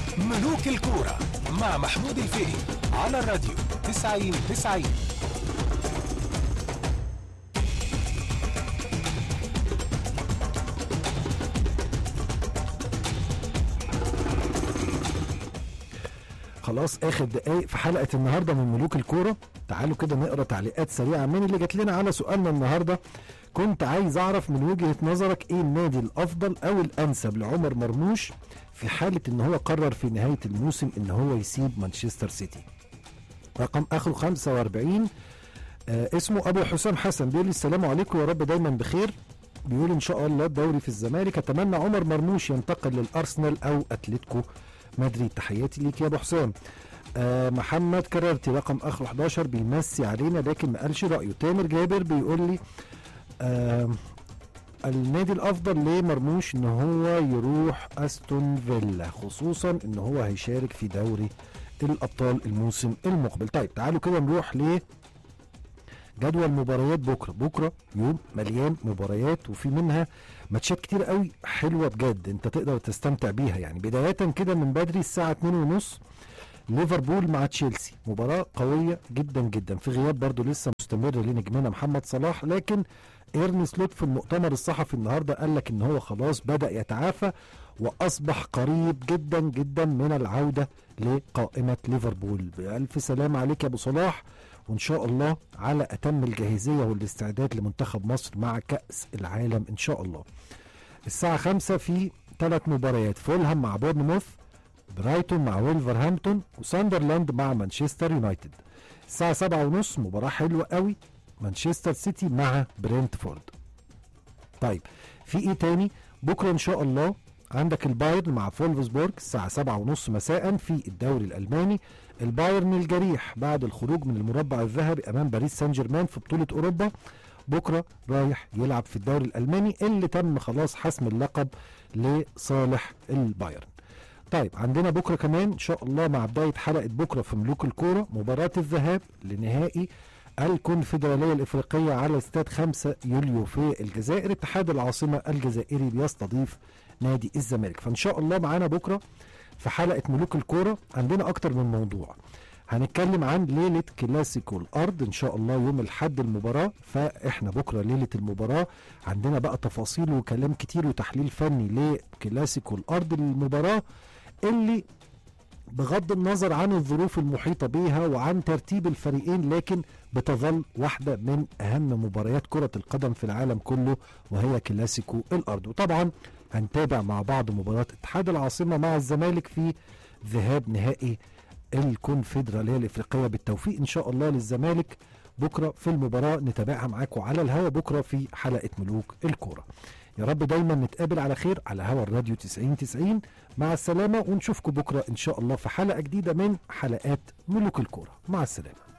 ملوك الكورة مع محمود الفقي على الراديو 90 90 خلاص اخر دقايق في حلقه النهارده من ملوك الكوره تعالوا كده نقرا تعليقات سريعه من اللي جات لنا على سؤالنا النهارده كنت عايز اعرف من وجهه نظرك ايه النادي الافضل او الانسب لعمر مرموش في حاله ان هو قرر في نهايه الموسم ان هو يسيب مانشستر سيتي رقم اخره 45 آه اسمه ابو حسام حسن بيقول لي السلام عليكم يا رب دايما بخير بيقول ان شاء الله الدوري في الزمالك اتمنى عمر مرموش ينتقل للارسنال او اتلتيكو مدريد تحياتي ليك يا ابو حسام آه محمد كررتي رقم اخره 11 بيمسي علينا لكن ما قالش رايه تامر جابر بيقول لي آه النادي الافضل لمرموش ان هو يروح استون فيلا خصوصا ان هو هيشارك في دوري الابطال الموسم المقبل طيب تعالوا كده نروح ل جدول مباريات بكره بكره يوم مليان مباريات وفي منها ماتشات كتير قوي حلوه بجد انت تقدر تستمتع بيها يعني بدايه كده من بدري الساعه 2 ونص ليفربول مع تشيلسي مباراه قويه جدا جدا في غياب برضو لسه مستمر لنجمنا محمد صلاح لكن ايرن سلوت في المؤتمر الصحفي النهارده قال لك ان هو خلاص بدا يتعافى واصبح قريب جدا جدا من العوده لقائمه ليفربول بالف سلام عليك يا ابو صلاح وان شاء الله على اتم الجاهزيه والاستعداد لمنتخب مصر مع كاس العالم ان شاء الله الساعه 5 في ثلاث مباريات فولهام مع بورنموث برايتون مع ويلفرهامبتون وساندرلاند مع مانشستر يونايتد الساعه 7 ونص مباراه حلوه قوي مانشستر سيتي مع برينتفورد طيب في ايه تاني بكره ان شاء الله عندك البايرن مع فولفسبورج الساعة سبعة ونص مساء في الدوري الألماني البايرن الجريح بعد الخروج من المربع الذهبي أمام باريس سان جيرمان في بطولة أوروبا بكرة رايح يلعب في الدوري الألماني اللي تم خلاص حسم اللقب لصالح البايرن طيب عندنا بكرة كمان إن شاء الله مع بداية حلقة بكرة في ملوك الكورة مباراة الذهاب لنهائي الكونفدرالية الإفريقية على استاد 5 يوليو في الجزائر اتحاد العاصمة الجزائري بيستضيف نادي الزمالك فان شاء الله معانا بكره في حلقه ملوك الكوره عندنا اكتر من موضوع هنتكلم عن ليله كلاسيكو الارض ان شاء الله يوم الحد المباراه فاحنا بكره ليله المباراه عندنا بقى تفاصيل وكلام كتير وتحليل فني لكلاسيكو الارض المباراه اللي بغض النظر عن الظروف المحيطه بيها وعن ترتيب الفريقين لكن بتظل واحده من اهم مباريات كره القدم في العالم كله وهي كلاسيكو الارض وطبعا هنتابع مع بعض مباراه اتحاد العاصمه مع الزمالك في ذهاب نهائي الكونفدراليه الافريقيه بالتوفيق ان شاء الله للزمالك بكره في المباراه نتابعها معاكم على الهوا بكره في حلقه ملوك الكوره يا رب دايما نتقابل على خير على هوا الراديو 90 90 مع السلامه ونشوفكم بكره ان شاء الله في حلقه جديده من حلقات ملوك الكوره مع السلامه